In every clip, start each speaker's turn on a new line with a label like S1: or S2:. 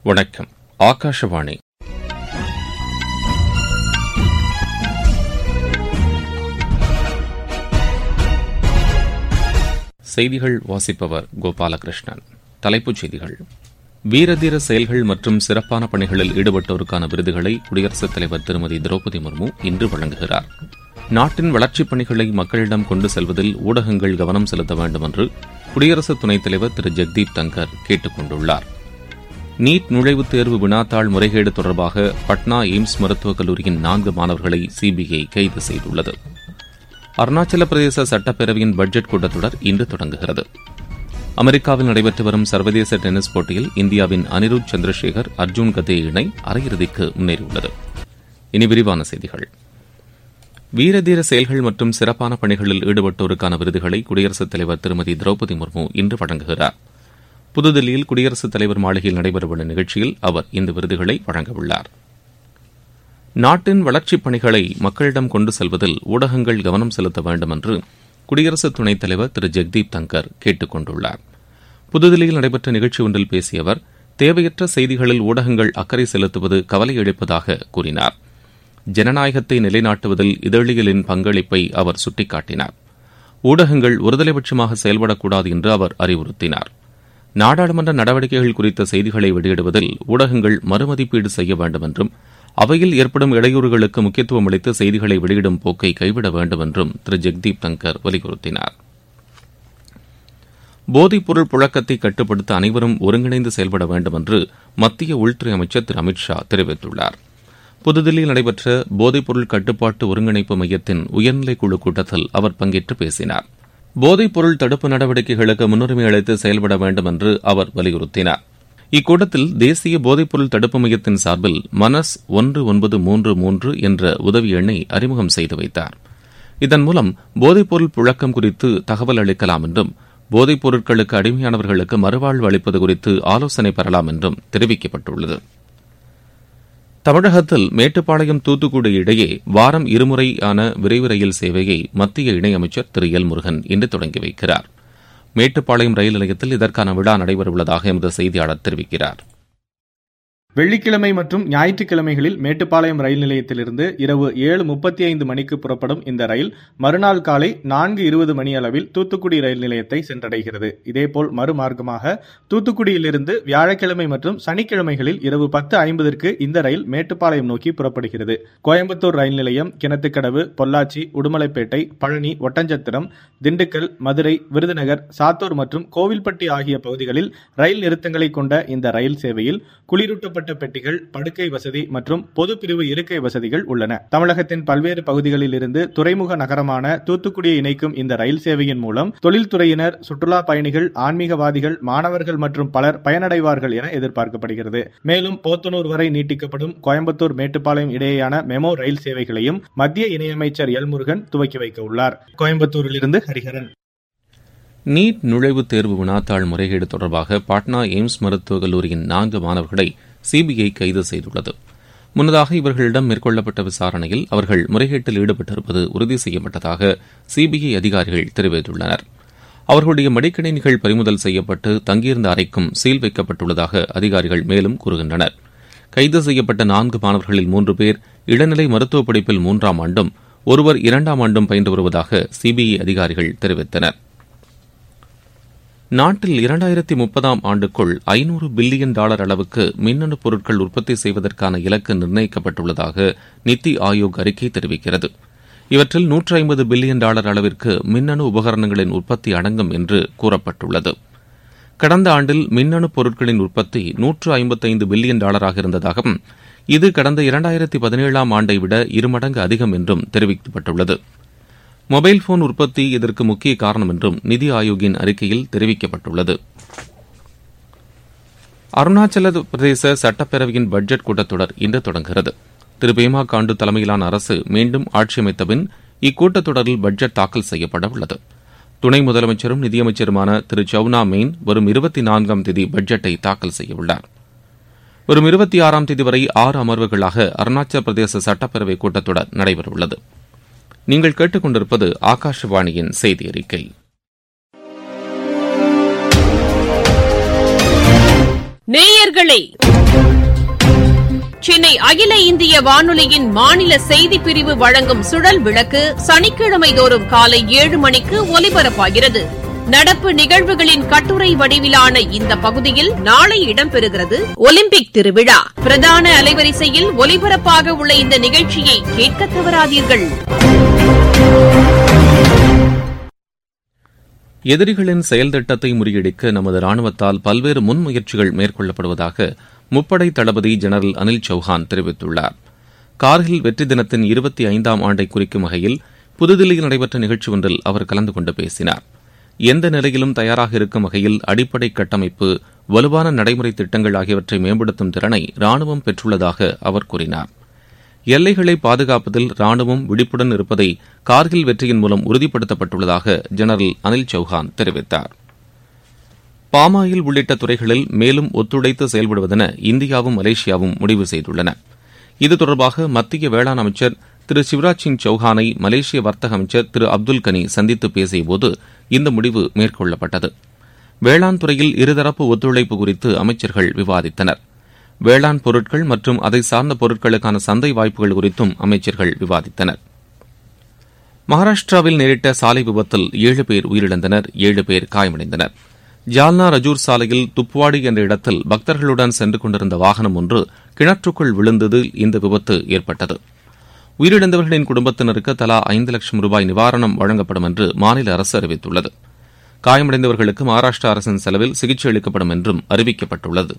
S1: வணக்கம் ஆகாஷவாணி செய்திகள் வாசிப்பவர் கோபாலகிருஷ்ணன் தலைப்புச் செய்திகள் வீரதீர செயல்கள் மற்றும் சிறப்பான பணிகளில் ஈடுபட்டோருக்கான விருதுகளை குடியரசுத் தலைவர் திருமதி திரௌபதி முர்மு இன்று வழங்குகிறார் நாட்டின் வளர்ச்சிப் பணிகளை மக்களிடம் கொண்டு செல்வதில் ஊடகங்கள் கவனம் செலுத்த வேண்டும் என்று குடியரசு துணைத் தலைவர் திரு ஜெக்தீப் தங்கர் கேட்டுக் கொண்டுள்ளார் நீட் நுழைவுத் தேர்வு வினாத்தாள் முறைகேடு தொடர்பாக பட்னா எய்ம்ஸ் மருத்துவக் கல்லூரியின் நான்கு மாணவர்களை சிபிஐ கைது செய்துள்ளது அருணாச்சல பிரதேச சட்டப்பேரவையின் பட்ஜெட் கூட்டத்தொடர் இன்று தொடங்குகிறது அமெரிக்காவில் நடைபெற்று வரும் சர்வதேச டென்னிஸ் போட்டியில் இந்தியாவின் அனிருத் சந்திரசேகர் அர்ஜுன் கதே இணை அரையிறுதிக்கு முன்னேறியுள்ளது இனி விரிவான செய்திகள் வீரதீர செயல்கள் மற்றும் சிறப்பான பணிகளில் ஈடுபட்டோருக்கான விருதுகளை குடியரசுத் தலைவர் திருமதி திரௌபதி முர்மு இன்று வழங்குகிறார் புதுதில்லியில் குடியரசுத் தலைவர் மாளிகையில் நடைபெறவுள்ள நிகழ்ச்சியில் அவர் இந்த விருதுகளை வழங்கவுள்ளார் நாட்டின் வளர்ச்சிப் பணிகளை மக்களிடம் கொண்டு செல்வதில் ஊடகங்கள் கவனம் செலுத்த வேண்டும் என்று குடியரசு துணைத் தலைவர் திரு ஜெக்தீப் தங்கர் கேட்டுக் கொண்டுள்ளார் புதுதில்லியில் நடைபெற்ற நிகழ்ச்சி ஒன்றில் பேசிய அவர் தேவையற்ற செய்திகளில் ஊடகங்கள் அக்கறை செலுத்துவது கவலையளிப்பதாக கூறினார் ஜனநாயகத்தை நிலைநாட்டுவதில் இதழியலின் பங்களிப்பை அவர் சுட்டிக்காட்டினார் ஊடகங்கள் ஒருதலைபட்சமாக செயல்படக்கூடாது என்று அவர் அறிவுறுத்தினார் நாடாளுமன்ற நடவடிக்கைகள் குறித்த செய்திகளை வெளியிடுவதில் ஊடகங்கள் மறுமதிப்பீடு செய்ய வேண்டும் என்றும் அவையில் ஏற்படும் இடையூறுகளுக்கு முக்கியத்துவம் அளித்து செய்திகளை வெளியிடும் போக்கை கைவிட வேண்டும் என்றும் திரு ஜெக்தீப் தங்கர் வலியுறுத்தினார் போதைப்பொருள் புழக்கத்தை கட்டுப்படுத்த அனைவரும் ஒருங்கிணைந்து செயல்பட வேண்டும் என்று மத்திய உள்துறை அமைச்சர் திரு அமித் ஷா தெரிவித்துள்ளார் புதுதில்லியில் நடைபெற்ற போதைப்பொருள் கட்டுப்பாட்டு ஒருங்கிணைப்பு மையத்தின் உயர்நிலைக்குழு கூட்டத்தில் அவர் பங்கேற்று பேசினார் போதைப்பொருள் தடுப்பு நடவடிக்கைகளுக்கு முன்னுரிமை அளித்து செயல்பட வேண்டும் என்று அவர் வலியுறுத்தினார் இக்கூட்டத்தில் தேசிய போதைப்பொருள் தடுப்பு மையத்தின் சார்பில் மனஸ் ஒன்று ஒன்பது மூன்று மூன்று என்ற உதவி எண்ணை அறிமுகம் செய்து வைத்தார் இதன் மூலம் போதைப்பொருள் புழக்கம் குறித்து தகவல் அளிக்கலாம் என்றும் போதைப் பொருட்களுக்கு அடிமையானவர்களுக்கு மறுவாழ்வு அளிப்பது குறித்து ஆலோசனை பெறலாம் என்றும் தெரிவிக்கப்பட்டுள்ளது தமிழகத்தில் மேட்டுப்பாளையம் தூத்துக்குடி இடையே வாரம் இருமுறையான விரைவு ரயில் சேவையை மத்திய இணையமைச்சர் திரு எல் முருகன் இன்று தொடங்கி வைக்கிறார் மேட்டுப்பாளையம் ரயில் நிலையத்தில் இதற்கான விழா நடைபெறவுள்ளதாக எமது செய்தியாளர் தெரிவிக்கிறார்
S2: வெள்ளிக்கிழமை மற்றும் ஞாயிற்றுக்கிழமைகளில் மேட்டுப்பாளையம் ரயில் நிலையத்திலிருந்து இரவு ஏழு முப்பத்தி ஐந்து மணிக்கு புறப்படும் இந்த ரயில் மறுநாள் காலை நான்கு இருபது மணி அளவில் தூத்துக்குடி ரயில் நிலையத்தை சென்றடைகிறது இதேபோல் மறுமார்க்கமாக தூத்துக்குடியிலிருந்து வியாழக்கிழமை மற்றும் சனிக்கிழமைகளில் இரவு பத்து ஐம்பதற்கு இந்த ரயில் மேட்டுப்பாளையம் நோக்கி புறப்படுகிறது கோயம்புத்தூர் ரயில் நிலையம் கிணத்துக்கடவு பொள்ளாச்சி உடுமலைப்பேட்டை பழனி ஒட்டஞ்சத்திரம் திண்டுக்கல் மதுரை விருதுநகர் சாத்தூர் மற்றும் கோவில்பட்டி ஆகிய பகுதிகளில் ரயில் நிறுத்தங்களை கொண்ட இந்த ரயில் சேவையில் குளிரூட்டப்பட்ட மூடப்பட்ட பெட்டிகள் படுக்கை வசதி மற்றும் பொது பிரிவு இருக்கை வசதிகள் உள்ளன தமிழகத்தின் பல்வேறு பகுதிகளில் இருந்து துறைமுக நகரமான தூத்துக்குடியை இணைக்கும் இந்த ரயில் சேவையின் மூலம் தொழில்துறையினர் சுற்றுலா பயணிகள் ஆன்மீகவாதிகள் மாணவர்கள் மற்றும் பலர் பயனடைவார்கள் என எதிர்பார்க்கப்படுகிறது மேலும் போத்தனூர் வரை நீட்டிக்கப்படும் கோயம்புத்தூர் மேட்டுப்பாளையம் இடையேயான மெமோ ரயில் சேவைகளையும் மத்திய இணையமைச்சர் எல் முருகன் துவக்கி வைக்க உள்ளார் கோயம்புத்தூரிலிருந்து ஹரிஹரன்
S1: நீட் நுழைவுத் தேர்வு வினாத்தாள் முறைகேடு தொடர்பாக பாட்னா எய்ம்ஸ் மருத்துவக் கல்லூரியின் நான்கு மாணவர்களை சிபிஐ கைது செய்துள்ளது முன்னதாக இவர்களிடம் மேற்கொள்ளப்பட்ட விசாரணையில் அவர்கள் முறைகேட்டில் ஈடுபட்டிருப்பது உறுதி செய்யப்பட்டதாக சிபிஐ அதிகாரிகள் தெரிவித்துள்ளனர் அவர்களுடைய மடிக்கணினிகள் பறிமுதல் செய்யப்பட்டு தங்கியிருந்த அறைக்கும் சீல் வைக்கப்பட்டுள்ளதாக அதிகாரிகள் மேலும் கூறுகின்றனர் கைது செய்யப்பட்ட நான்கு மாணவர்களில் மூன்று பேர் இளநிலை மருத்துவ படிப்பில் மூன்றாம் ஆண்டும் ஒருவர் இரண்டாம் ஆண்டும் பயின்று வருவதாக சிபிஐ அதிகாரிகள் தெரிவித்தனா் நாட்டில் இரண்டாயிரத்தி முப்பதாம் ஆண்டுக்குள் ஐநூறு பில்லியன் டாலர் அளவுக்கு மின்னணு பொருட்கள் உற்பத்தி செய்வதற்கான இலக்கு நிர்ணயிக்கப்பட்டுள்ளதாக நித்தி ஆயோக் அறிக்கை தெரிவிக்கிறது இவற்றில் நூற்று ஐம்பது பில்லியன் டாலர் அளவிற்கு மின்னணு உபகரணங்களின் உற்பத்தி அடங்கும் என்று கூறப்பட்டுள்ளது கடந்த ஆண்டில் மின்னணு பொருட்களின் உற்பத்தி நூற்று ஐம்பத்தைந்து பில்லியன் டாலராக இருந்ததாகவும் இது கடந்த இரண்டாயிரத்தி பதினேழாம் ஆண்டை விட இருமடங்கு அதிகம் என்றும் தெரிவிக்கப்பட்டுள்ளது மொபைல் போன் உற்பத்தி இதற்கு முக்கிய காரணம் என்றும் நிதி ஆயோக்கின் அறிக்கையில் தெரிவிக்கப்பட்டுள்ளது அருணாச்சல பிரதேச சட்டப்பேரவையின் பட்ஜெட் கூட்டத்தொடர் இன்று தொடங்குகிறது திரு பேமா காண்டு தலைமையிலான அரசு மீண்டும் ஆட்சி அமைத்தபின் இக்கூட்டத்தொடரில் பட்ஜெட் தாக்கல் செய்யப்பட உள்ளது துணை முதலமைச்சரும் நிதியமைச்சருமான திரு சவுனா மெயின் வரும் இருபத்தி நான்காம் தேதி பட்ஜெட்டை தாக்கல் செய்யவுள்ளார் வரும் இருபத்தி ஆறாம் தேதி வரை ஆறு அமர்வுகளாக அருணாச்சல பிரதேச சட்டப்பேரவை கூட்டத்தொடர் நடைபெறவுள்ளது நீங்கள் கேட்டுக்கொண்டிருப்பது ஆகாஷவாணியின் செய்தி அறிக்கை
S3: நேயர்களே சென்னை அகில இந்திய வானொலியின் மாநில செய்திப் பிரிவு வழங்கும் சுழல் விளக்கு சனிக்கிழமை தோறும் காலை ஏழு மணிக்கு ஒலிபரப்பாகிறது நடப்பு நிகழ்வுகளின் கட்டுரை வடிவிலான இந்த பகுதியில் நாளை இடம்பெறுகிறது ஒலிம்பிக் திருவிழா பிரதான அலைவரிசையில் ஒலிபரப்பாக உள்ள இந்த நிகழ்ச்சியை கேட்க தவறாதீர்கள்
S1: எதிரிகளின் செயல் திட்டத்தை முறியடிக்க நமது ராணுவத்தால் பல்வேறு முன்முயற்சிகள் மேற்கொள்ளப்படுவதாக முப்படை தளபதி ஜெனரல் அனில் சௌஹான் தெரிவித்துள்ளார் கார்கில் வெற்றி தினத்தின் இருபத்தி ஐந்தாம் ஆண்டை குறிக்கும் வகையில் புதுதில்லியில் நடைபெற்ற நிகழ்ச்சி ஒன்றில் அவர் கலந்து கொண்டு பேசினார் எந்த நிலையிலும் தயாராக இருக்கும் வகையில் அடிப்படை கட்டமைப்பு வலுவான நடைமுறை திட்டங்கள் ஆகியவற்றை மேம்படுத்தும் திறனை ராணுவம் பெற்றுள்ளதாக அவர் கூறினார் எல்லைகளை பாதுகாப்பதில் ராணுவம் விழிப்புடன் இருப்பதை கார்கில் வெற்றியின் மூலம் உறுதிப்படுத்தப்பட்டுள்ளதாக ஜெனரல் அனில் சௌஹான் தெரிவித்தார் பாமாயில் உள்ளிட்ட துறைகளில் மேலும் ஒத்துழைத்து செயல்படுவதென இந்தியாவும் மலேசியாவும் முடிவு செய்துள்ளன இது தொடர்பாக மத்திய வேளாண் அமைச்சர் திரு சிவராஜ் சிங் சௌஹானை மலேசிய வர்த்தக அமைச்சர் திரு அப்துல் கனி சந்தித்து பேசியபோது இந்த முடிவு மேற்கொள்ளப்பட்டது வேளாண் துறையில் இருதரப்பு ஒத்துழைப்பு குறித்து அமைச்சர்கள் விவாதித்தனர் வேளாண் பொருட்கள் மற்றும் அதை சார்ந்த பொருட்களுக்கான சந்தை வாய்ப்புகள் குறித்தும் அமைச்சர்கள் விவாதித்தனர் மகாராஷ்டிராவில் நேரிட்ட சாலை விபத்தில் ஏழு பேர் உயிரிழந்தனர் ஏழு பேர் காயமடைந்தனர் ஜால்னா ரஜூர் சாலையில் துப்வாடி என்ற இடத்தில் பக்தர்களுடன் சென்று கொண்டிருந்த வாகனம் ஒன்று கிணற்றுக்குள் விழுந்ததில் இந்த விபத்து ஏற்பட்டது உயிரிழந்தவர்களின் குடும்பத்தினருக்கு தலா ஐந்து லட்சம் ரூபாய் நிவாரணம் வழங்கப்படும் என்று மாநில அரசு அறிவித்துள்ளது காயமடைந்தவர்களுக்கு மகாராஷ்டிரா அரசின் செலவில் சிகிச்சை அளிக்கப்படும் என்றும் அறிவிக்கப்பட்டுள்ளது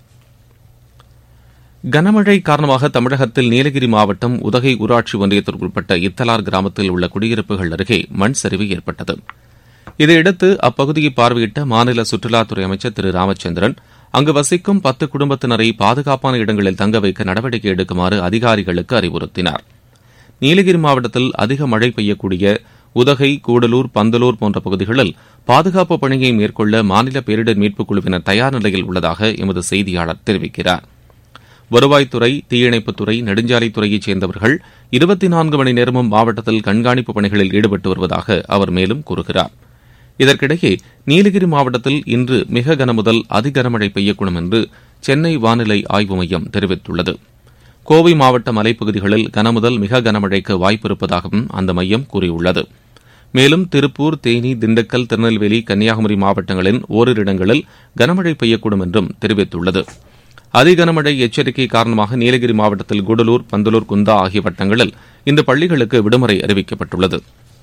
S1: கனமழை காரணமாக தமிழகத்தில் நீலகிரி மாவட்டம் உதகை ஊராட்சி ஒன்றியத்திற்குட்பட்ட இத்தலார் கிராமத்தில் உள்ள குடியிருப்புகள் அருகே மண் சரிவு ஏற்பட்டது இதையடுத்து அப்பகுதியை பார்வையிட்ட மாநில சுற்றுலாத்துறை அமைச்சர் திரு ராமச்சந்திரன் அங்கு வசிக்கும் பத்து குடும்பத்தினரை பாதுகாப்பான இடங்களில் தங்க வைக்க நடவடிக்கை எடுக்குமாறு அதிகாரிகளுக்கு அறிவுறுத்தினார் நீலகிரி மாவட்டத்தில் அதிக மழை பெய்யக்கூடிய உதகை கூடலூர் பந்தலூர் போன்ற பகுதிகளில் பாதுகாப்பு பணியை மேற்கொள்ள மாநில பேரிடர் மீட்புக் குழுவினர் தயார் நிலையில் உள்ளதாக எமது செய்தியாளர் தெரிவிக்கிறார் வருவாய்த்துறை தீயணைப்புத்துறை நெடுஞ்சாலைத்துறையைச் சேர்ந்தவர்கள் இருபத்தி நான்கு மணி நேரமும் மாவட்டத்தில் கண்காணிப்பு பணிகளில் ஈடுபட்டு வருவதாக அவர் மேலும் கூறுகிறார் இதற்கிடையே நீலகிரி மாவட்டத்தில் இன்று மிக கனமுதல் அதிகனமழை பெய்யக்கூடும் என்று சென்னை வானிலை ஆய்வு மையம் தெரிவித்துள்ளது கோவை மாவட்ட மலைப்பகுதிகளில் கனமுதல் மிக கனமழைக்கு வாய்ப்பிருப்பதாகவும் அந்த மையம் கூறியுள்ளது மேலும் திருப்பூர் தேனி திண்டுக்கல் திருநெல்வேலி கன்னியாகுமரி மாவட்டங்களின் ஓரிரு இடங்களில் கனமழை பெய்யக்கூடும் என்றும் தெரிவித்துள்ளது அதிகனமழை எச்சரிக்கை காரணமாக நீலகிரி மாவட்டத்தில் கூடலூர் பந்தலூர் குந்தா ஆகிய வட்டங்களில் இந்த பள்ளிகளுக்கு விடுமுறை அறிவிக்கப்பட்டுள்ளது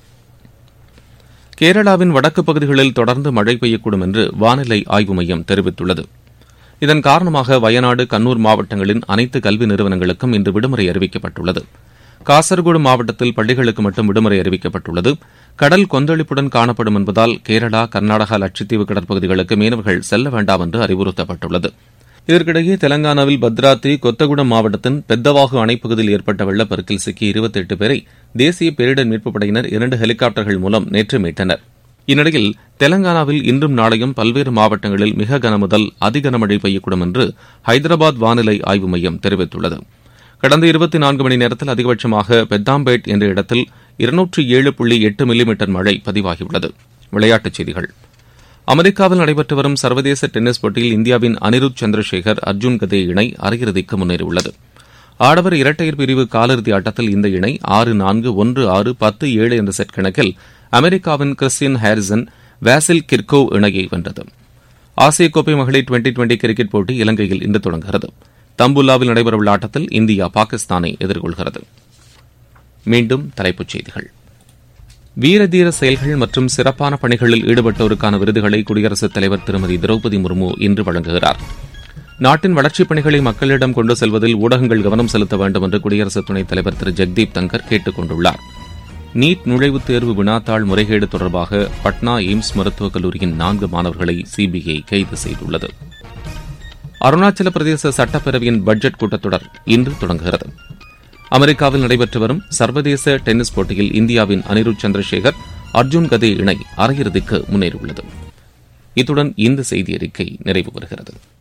S1: கேரளாவின் வடக்கு பகுதிகளில் தொடர்ந்து மழை பெய்யக்கூடும் என்று வானிலை ஆய்வு மையம் தெரிவித்துள்ளது இதன் காரணமாக வயநாடு கண்ணூர் மாவட்டங்களின் அனைத்து கல்வி நிறுவனங்களுக்கும் இன்று விடுமுறை அறிவிக்கப்பட்டுள்ளது காசர்கோடு மாவட்டத்தில் பள்ளிகளுக்கு மட்டும் விடுமுறை அறிவிக்கப்பட்டுள்ளது கடல் கொந்தளிப்புடன் காணப்படும் என்பதால் கேரளா கர்நாடகா லட்சத்தீவு கடற்பகுதிகளுக்கு மீனவர்கள் செல்ல வேண்டாம் என்று அறிவுறுத்தப்பட்டுள்ளது இதற்கிடையே தெலங்கானாவில் பத்ராத்ரி கொத்தகுடம் மாவட்டத்தின் பெத்தவாகு அணைப்பகுதியில் ஏற்பட்ட வெள்ளப்பெருக்கில் சிக்கிய இருபத்தி எட்டு பேரை தேசிய பேரிடர் மீட்புப் படையினர் இரண்டு ஹெலிகாப்டர்கள் மூலம் நேற்று மீட்டனர் இந்நிலையில் தெலங்கானாவில் இன்றும் நாளையும் பல்வேறு மாவட்டங்களில் மிக கனமுதல் அதிகனமழை பெய்யக்கூடும் என்று ஹைதராபாத் வானிலை ஆய்வு மையம் தெரிவித்துள்ளது கடந்த இருபத்தி நான்கு மணி நேரத்தில் அதிகபட்சமாக பெத்தாம்பேட் என்ற இடத்தில் இருநூற்றி ஏழு புள்ளி எட்டு மில்லிமீட்டர் மழை பதிவாகியுள்ளது விளையாட்டுச் செய்திகள் அமெரிக்காவில் நடைபெற்று வரும் சர்வதேச டென்னிஸ் போட்டியில் இந்தியாவின் அனிருத் சந்திரசேகர் அர்ஜுன் கதே இணை அரையிறுதிக்கு முன்னேறியுள்ளது ஆடவர் இரட்டையர் பிரிவு காலிறுதி ஆட்டத்தில் இந்த இணை ஆறு நான்கு ஒன்று ஆறு பத்து ஏழு என்ற செட் கணக்கில் அமெரிக்காவின் கிறிஸ்டியன் ஹாரிசன் வேசில் கிர்கோவ் இணையை வென்றது ஆசிய கோப்பை மகளிர் டுவெண்டி டுவெண்டி கிரிக்கெட் போட்டி இலங்கையில் இன்று தொடங்குகிறது தம்புல்லாவில் நடைபெறவுள்ள ஆட்டத்தில் இந்தியா பாகிஸ்தானை எதிர்கொள்கிறது மீண்டும் தலைப்புச் செய்திகள் வீரதீர செயல்கள் மற்றும் சிறப்பான பணிகளில் ஈடுபட்டோருக்கான விருதுகளை குடியரசுத் தலைவர் திருமதி திரௌபதி முர்மு இன்று வழங்குகிறார் நாட்டின் வளர்ச்சிப் பணிகளை மக்களிடம் கொண்டு செல்வதில் ஊடகங்கள் கவனம் செலுத்த வேண்டும் என்று குடியரசு துணைத் தலைவர் திரு ஜெக்தீப் தங்கர் கேட்டுக் கொண்டுள்ளார் நீட் நுழைவுத் தேர்வு வினாத்தாள் முறைகேடு தொடர்பாக பட்னா எய்ம்ஸ் மருத்துவக் கல்லூரியின் நான்கு மாணவர்களை சிபிஐ கைது செய்துள்ளது அருணாச்சல பிரதேச சட்டப்பேரவையின் பட்ஜெட் கூட்டத்தொடர் இன்று தொடங்குகிறது அமெரிக்காவில் நடைபெற்று வரும் சர்வதேச டென்னிஸ் போட்டியில் இந்தியாவின் அனிருத் சந்திரசேகர் அர்ஜுன் கதே இணை அரையிறுதிக்கு முன்னேறியுள்ளது இத்துடன் இந்த செய்தி அறிக்கை நிறைவு பெறுகிறது